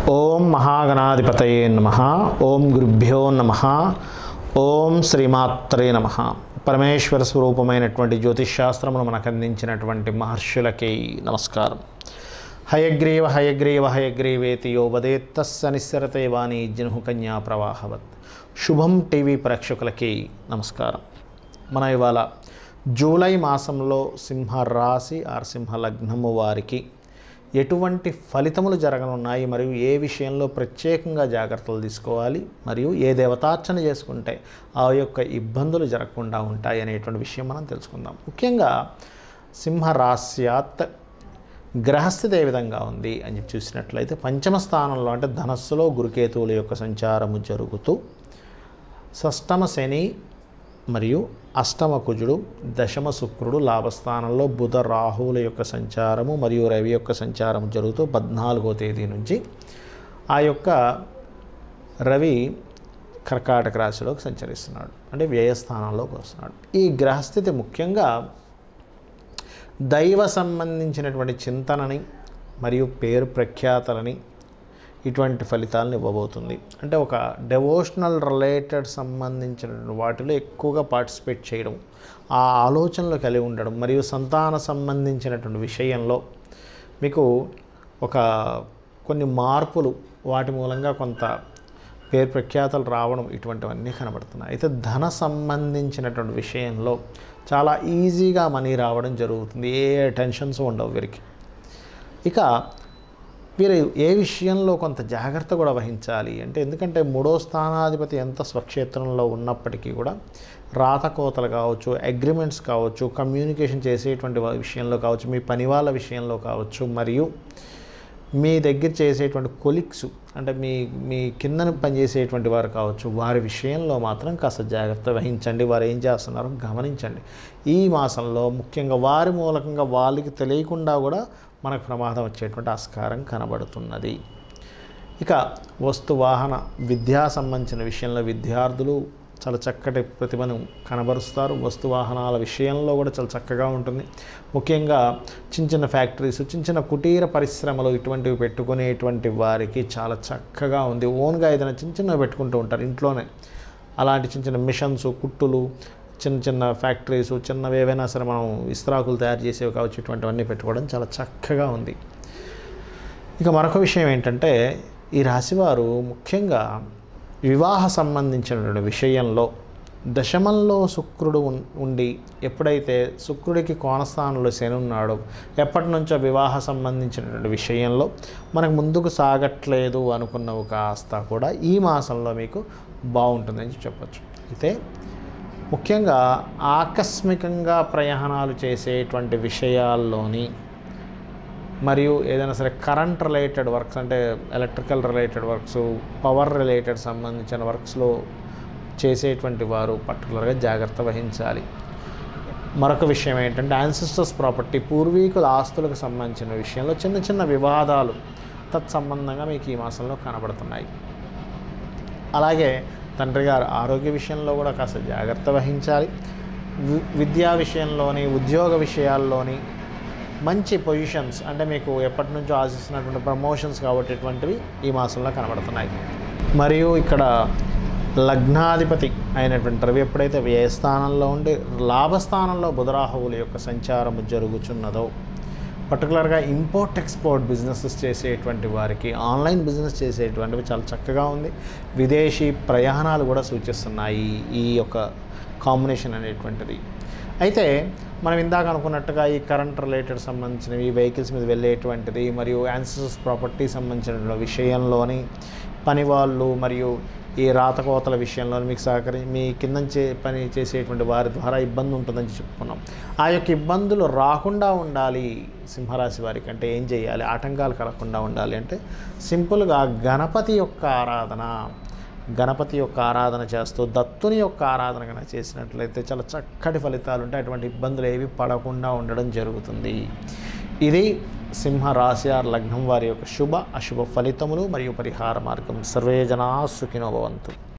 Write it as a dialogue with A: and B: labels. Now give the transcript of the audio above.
A: ఓం మహాగణాధిపతయే నమ ఓం గురుభ్యో నమ ఓం శ్రీమాత్రే నమ పరమేశ్వర స్వరూపమైనటువంటి జ్యోతిష్శాస్త్రమును మనకు అందించినటువంటి మహర్షులకి నమస్కారం హయగ్రీవ హయగ్రీవ హయగ్రీవేతి యో వదేత్తస్స నిస్సరతే వాణి జను కన్యా ప్రవాహవత్ శుభం టీవీ ప్రేక్షకులకి నమస్కారం మన ఇవాళ జూలై మాసంలో సింహ రాశి ఆర్ సింహ లగ్నము వారికి ఎటువంటి ఫలితములు జరగనున్నాయి మరియు ఏ విషయంలో ప్రత్యేకంగా జాగ్రత్తలు తీసుకోవాలి మరియు ఏ దేవతార్చన చేసుకుంటే ఆ యొక్క ఇబ్బందులు జరగకుండా ఉంటాయి అనేటువంటి విషయం మనం తెలుసుకుందాం ముఖ్యంగా సింహరాశ్యాత్ గ్రహస్థితి ఏ విధంగా ఉంది అని చెప్పి చూసినట్లయితే పంచమ స్థానంలో అంటే ధనస్సులో గురుకేతువుల యొక్క సంచారము జరుగుతూ షష్టమ శని మరియు అష్టమ కుజుడు దశమ శుక్రుడు లాభస్థానంలో బుధ రాహువుల యొక్క సంచారము మరియు రవి యొక్క సంచారం జరుగుతూ పద్నాలుగో తేదీ నుంచి ఆ యొక్క రవి కర్కాటక రాశిలోకి సంచరిస్తున్నాడు అంటే వ్యయస్థానంలోకి వస్తున్నాడు ఈ గ్రహస్థితి ముఖ్యంగా దైవ సంబంధించినటువంటి చింతనని మరియు పేరు ప్రఖ్యాతలని ఇటువంటి ఫలితాలను ఇవ్వబోతుంది అంటే ఒక డెవోషనల్ రిలేటెడ్ సంబంధించిన వాటిలో ఎక్కువగా పార్టిసిపేట్ చేయడం ఆ ఆలోచనలు కలిగి ఉండడం మరియు సంతాన సంబంధించినటువంటి విషయంలో మీకు ఒక కొన్ని మార్పులు వాటి మూలంగా కొంత పేరు ప్రఖ్యాతలు రావడం ఇటువంటివన్నీ కనబడుతున్నాయి అయితే ధన సంబంధించినటువంటి విషయంలో చాలా ఈజీగా మనీ రావడం జరుగుతుంది ఏ టెన్షన్స్ ఉండవు వీరికి ఇక వీరు ఏ విషయంలో కొంత జాగ్రత్త కూడా వహించాలి అంటే ఎందుకంటే మూడో స్థానాధిపతి ఎంత స్వక్షేత్రంలో ఉన్నప్పటికీ కూడా రాతకోతలు కావచ్చు అగ్రిమెంట్స్ కావచ్చు కమ్యూనికేషన్ చేసేటువంటి వా- విషయంలో కావచ్చు మీ పని వాళ్ళ విషయంలో కావచ్చు మరియు మీ దగ్గర చేసేటువంటి కొలిక్స్ అంటే మీ మీ కిందన పనిచేసేటువంటి వారు కావచ్చు వారి విషయంలో మాత్రం కాస్త జాగ్రత్త వహించండి వారు ఏం చేస్తున్నారో గమనించండి ఈ మాసంలో ముఖ్యంగా వారి మూలకంగా వాళ్ళకి తెలియకుండా కూడా మనకు ప్రమాదం వచ్చేటువంటి ఆస్కారం కనబడుతున్నది ఇక వస్తు వాహన విద్యా సంబంధించిన విషయంలో విద్యార్థులు చాలా చక్కటి ప్రతిభను కనబరుస్తారు వస్తు వాహనాల విషయంలో కూడా చాలా చక్కగా ఉంటుంది ముఖ్యంగా చిన్న చిన్న ఫ్యాక్టరీస్ చిన్న చిన్న కుటీర పరిశ్రమలు ఇటువంటివి పెట్టుకునేటువంటి వారికి చాలా చక్కగా ఉంది ఓన్గా ఏదైనా చిన్న చిన్నవి పెట్టుకుంటూ ఉంటారు ఇంట్లోనే అలాంటి చిన్న చిన్న మిషన్స్ కుట్టులు చిన్న చిన్న ఫ్యాక్టరీస్ చిన్నవి ఏవైనా సరే మనం ఇస్త్రాకులు తయారు చేసేవి కావచ్చు ఇటువంటివన్నీ పెట్టుకోవడం చాలా చక్కగా ఉంది ఇక మరొక విషయం ఏంటంటే ఈ రాశివారు ముఖ్యంగా వివాహ సంబంధించినటువంటి విషయంలో దశమంలో శుక్రుడు ఉన్- ఉండి ఎప్పుడైతే శుక్రుడికి కోణస్థానంలో శని ఉన్నాడో ఎప్పటి నుంచో వివాహ సంబంధించినటువంటి విషయంలో మనకు ముందుకు సాగట్లేదు అనుకున్నవి కాస్త కూడా ఈ మాసంలో మీకు బాగుంటుందని చెప్పచ్చు అయితే ముఖ్యంగా ఆకస్మికంగా ప్రయాణాలు చేసేటువంటి విషయాల్లోని మరియు ఏదైనా సరే కరెంట్ రిలేటెడ్ వర్క్స్ అంటే electrical related works power related సంబంధించిన వర్క్స్లో చేసేటువంటి వారు పర్టికులర్గా జాగ్రత్త వహించాలి మరొక విషయం ఏంటంటే యాన్సిస్టర్స్ ప్రాపర్టీ పూర్వీకుల ఆస్తులకు సంబంధించిన విషయంలో చిన్న చిన్న వివాదాలు తత్సంబంధంగా మీకు ఈ మాసంలో కనబడుతున్నాయి అలాగే తండ్రి గారు ఆరోగ్య విషయంలో కూడా కాస్త జాగ్రత్త వహించాలి వి- విద్యా విషయంలోని ఉద్యోగ విషయాల్లోని మంచి పొజిషన్స్ అంటే మీకు ఎప్పటి నుంచో ఆశిస్తున్నటువంటి ప్రమోషన్స్ కాబట్టి ఇటువంటివి ఈ మాసంలో కనబడుతున్నాయి మరియు ఇక్కడ లగ్నాధిపతి అయినటువంటి రవి ఎప్పుడైతే వ్యయ స్థానంలో ఉండి లాభస్థానంలో బుధరాహువుల యొక్క సంచారము జరుగుచున్నదో పర్టికులర్గా ఇంపోర్ట్ ఎక్స్పోర్ట్ బిజినెసెస్ చేసేటువంటి వారికి ఆన్లైన్ బిజినెస్ చేసేటువంటివి చాలా చక్కగా ఉంది విదేశీ ప్రయాణాలు కూడా సూచిస్తున్నాయి ఈ యొక్క కాంబినేషన్ అనేటువంటిది అయితే మనం ఇందాక అనుకున్నట్టుగా ఈ కరెంట్ రిలేటెడ్ సంబంధించినవి వెహికల్స్ మీద వెళ్ళేటువంటిది మరియు యాన్సర్స్ ప్రాపర్టీ సంబంధించిన విషయంలోని పని వాళ్ళు మరియు ఈ రాతకోతల విషయంలో మీకు సహకరి మీ కింద చే పని చేసేటువంటి వారి ద్వారా ఇబ్బంది ఉంటుందని చెప్పుకున్నాం ఆ యొక్క ఇబ్బందులు రాకుండా ఉండాలి సింహరాశి వారికి అంటే ఏం చేయాలి ఆటంకాలు కలగకుండా ఉండాలి అంటే సింపుల్గా గణపతి యొక్క ఆరాధన గణపతి యొక్క ఆరాధన చేస్తూ దత్తుని యొక్క ఆరాధన కనుక చేసినట్లయితే చాలా చక్కటి ఫలితాలు ఉంటాయి అటువంటి ఇబ్బందులు ఏవి పడకుండా ఉండడం జరుగుతుంది ఇది సింహ రాశి ఆర్ లగ్నం వారి యొక్క శుభ అశుభ ఫలితములు మరియు పరిహార మార్గం సర్వే జనా సుఖినో భవంతు